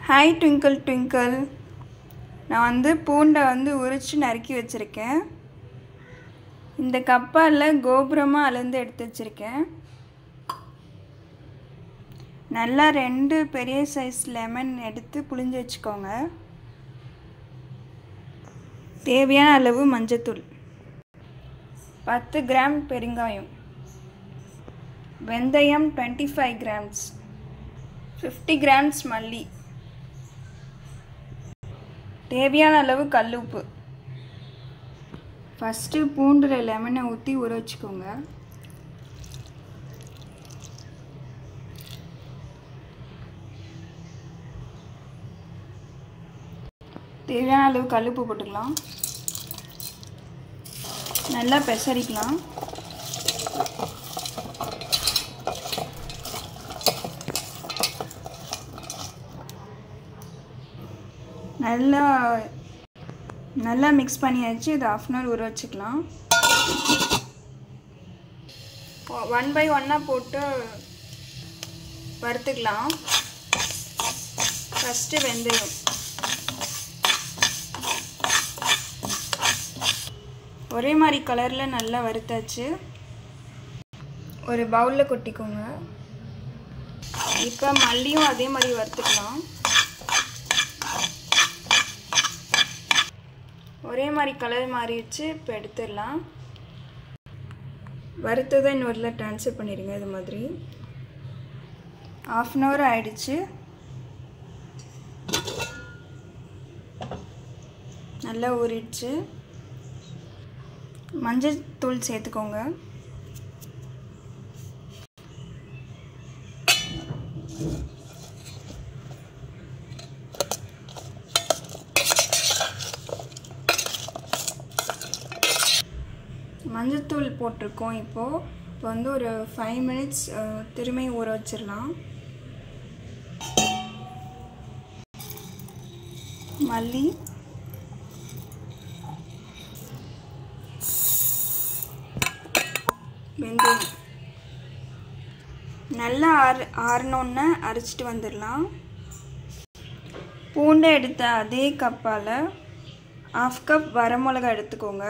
hi twinkle twinkle நான் வந்து பூண்டை வந்து உரித்து நறுக்கி வச்சுருக்கேன் இந்த கப்பால் கோபுரமாக அளந்து எடுத்து வச்சுருக்கேன் நல்லா ரெண்டு பெரிய சைஸ் லெமன் எடுத்து புளிஞ்சு வச்சுக்கோங்க தேவையான அளவு மஞ்சத்தூள் பத்து கிராம் பெருங்காயம் வெந்தயம் twenty five grams fifty grams மல்லி தேவையான அளவு கல் உப்பு ஃபஸ்ட்டு பூண்டில் லெமனை ஊற்றி ஊற வச்சுக்கோங்க தேவையான அளவு கல் உப்பு போட்டுக்கலாம் நல்லா பெசரிக்கலாம் நல்லா நல்லா மிக்ஸ் பண்ணியாச்சு இது ஆஃப் அன் ஹவர் ஊற வச்சுக்கலாம் ஒன் பை ஒன்னாக போட்டு வறுத்துக்கலாம் ஃபஸ்ட்டு வெந்தயம் ஒரே மாதிரி கலரில் நல்லா வறுத்தாச்சு ஒரு பவுலில் கொட்டிக்கோங்க இப்போ மல்லியும் அதே மாதிரி வறுத்துக்கலாம் ஒரே மாதிரி கலர் மாறிடுச்சு இப்போ எடுத்துடலாம் வறுத்ததை இன்னொருல ட்ரான்ஸ்ஃபர் பண்ணிடுங்க இது மாதிரி ஆஃப் அன் ஹவர் ஆயிடுச்சு நல்லா ஊறிடுச்சு மஞ்சள் தூள் சேர்த்துக்கோங்க மஞ்சத்தூள் போட்டிருக்கோம் இப்போது இப்போ வந்து ஒரு ஃபைவ் மினிட்ஸ் திரும்பி ஊற வச்சிடலாம் மல்லி வெந்தயம் நல்லா ஆறு ஆறினோன்னே அரைச்சிட்டு வந்துடலாம் பூண்டை எடுத்த அதே கப்பால் ஆஃப் கப் வரமிளகா எடுத்துக்கோங்க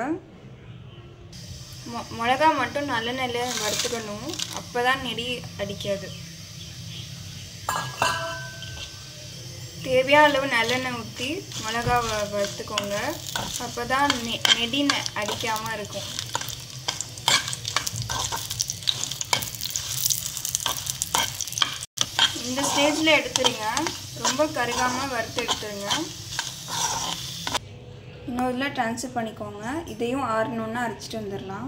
மொ மிளகா மட்டும் நல்லெண்ணெயில் வறுத்துக்கணும் அப்போ தான் நெடி அடிக்காது தேவையான அளவு நல்லெண்ணெய் ஊற்றி மிளகா வ வறுத்துக்கோங்க அப்போ தான் நெ நெடி அடிக்காமல் இருக்கும் இந்த ஸ்டேஜில் எடுத்துருங்க ரொம்ப கருகாமல் வறுத்து எடுத்துருங்க இன்னொருல ட்ரான்ஸ்ஃபர் பண்ணிக்கோங்க இதையும் ஆறணுன்னு அரைச்சிட்டு வந்துடலாம்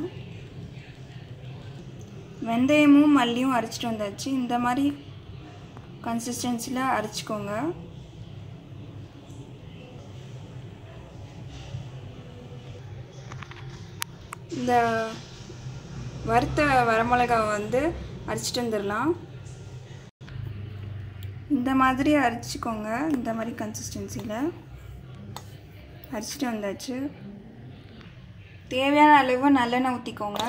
வெந்தயமும் மல்லியும் அரைச்சிட்டு வந்தாச்சு இந்த மாதிரி கன்சிஸ்டன்சியில் அரைச்சிக்கோங்க இந்த வறுத்த வரமிளகாவை வந்து அரைச்சிட்டு வந்துடலாம் இந்த மாதிரி அரைச்சிக்கோங்க இந்த மாதிரி கன்சிஸ்டன்சியில் அரைச்சிட்டு வந்தாச்சு தேவையான அளவு நல்லெண்ணெய் ஊற்றிக்கோங்க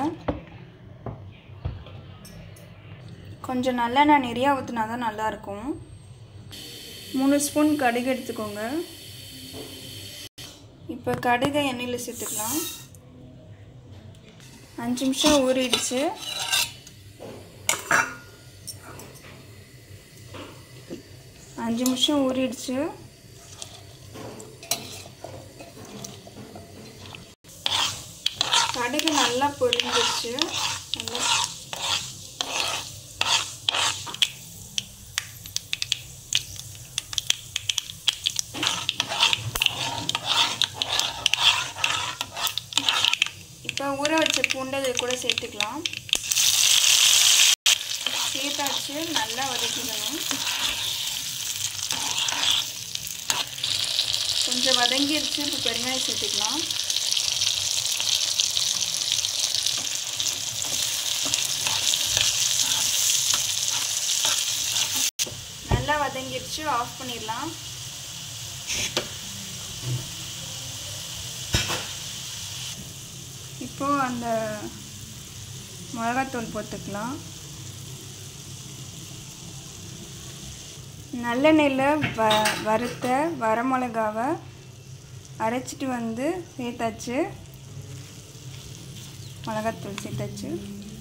கொஞ்சம் நல்லெண்ணெய் நிறையா ஊற்றினா தான் நல்லாயிருக்கும் மூணு ஸ்பூன் கடுகு எடுத்துக்கோங்க இப்போ கடுகை எண்ணெயில் சேர்த்துக்கலாம் அஞ்சு நிமிஷம் ஊறிடுச்சு அஞ்சு நிமிஷம் ஊறிடுச்சு கடுகு நல்லா பொரிஞ்சிருச்சு நல்லா இப்போ ஊற வச்ச பூண்டை இது கூட சேர்த்துக்கலாம் சேர்த்தாச்சு நல்லா வதக்கிக்கணும் கொஞ்சம் வதங்கிருச்சு இப்போ பெருங்காயம் சேர்த்துக்கலாம் நல்லா வதங்கிருச்சு ஆஃப் பண்ணிடலாம் இப்போது அந்த மிளகாத்தூள் போட்டுக்கலாம் நல்லெண்ணெயில் வ வறுத்த வரமிளகாவை அரைச்சிட்டு வந்து சேர்த்தாச்சு மிளகாத்தூள் சேர்த்தாச்சு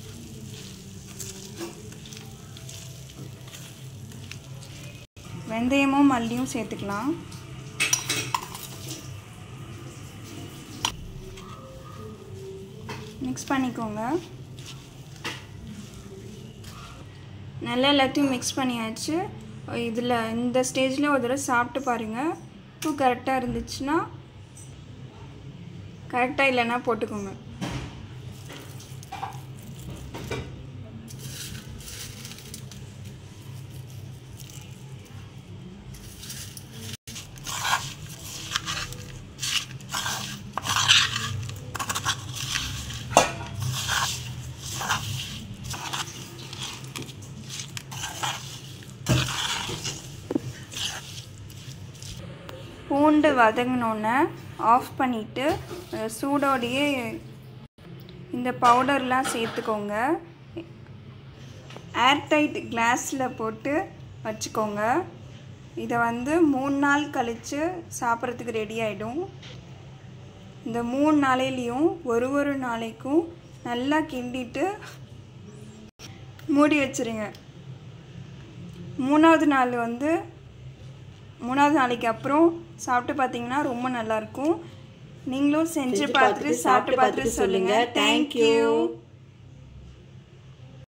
வெந்தயமும் மல்லியும் சேர்த்துக்கலாம் மிக்ஸ் பண்ணிக்கோங்க நல்லா எல்லாத்தையும் மிக்ஸ் பண்ணியாச்சு இதில் இந்த ஸ்டேஜில் ஒரு தடவை சாப்பிட்டு பாருங்கள் உப்பு கரெக்டாக இருந்துச்சுன்னா கரெக்டாக இல்லைன்னா போட்டுக்கோங்க பூண்டு வதங்கினோன்னே ஆஃப் பண்ணிவிட்டு சூடோடையே இந்த பவுடர்லாம் சேர்த்துக்கோங்க ஏர்டைட் கிளாஸில் போட்டு வச்சுக்கோங்க இதை வந்து மூணு நாள் கழித்து சாப்பிட்றதுக்கு ரெடி ஆகிடும் இந்த மூணு நாளையிலையும் ஒரு ஒரு நாளைக்கும் நல்லா கிண்டிட்டு மூடி வச்சுருங்க மூணாவது நாள் வந்து மூணாவது நாளைக்கு அப்புறம் சாப்பிட்டு பார்த்தீங்கன்னா ரொம்ப நல்லாயிருக்கும் நீங்களும் செஞ்சு பார்த்துட்டு சாப்பிட்டு பார்த்துட்டு சொல்லுங்கள் தேங்க்யூ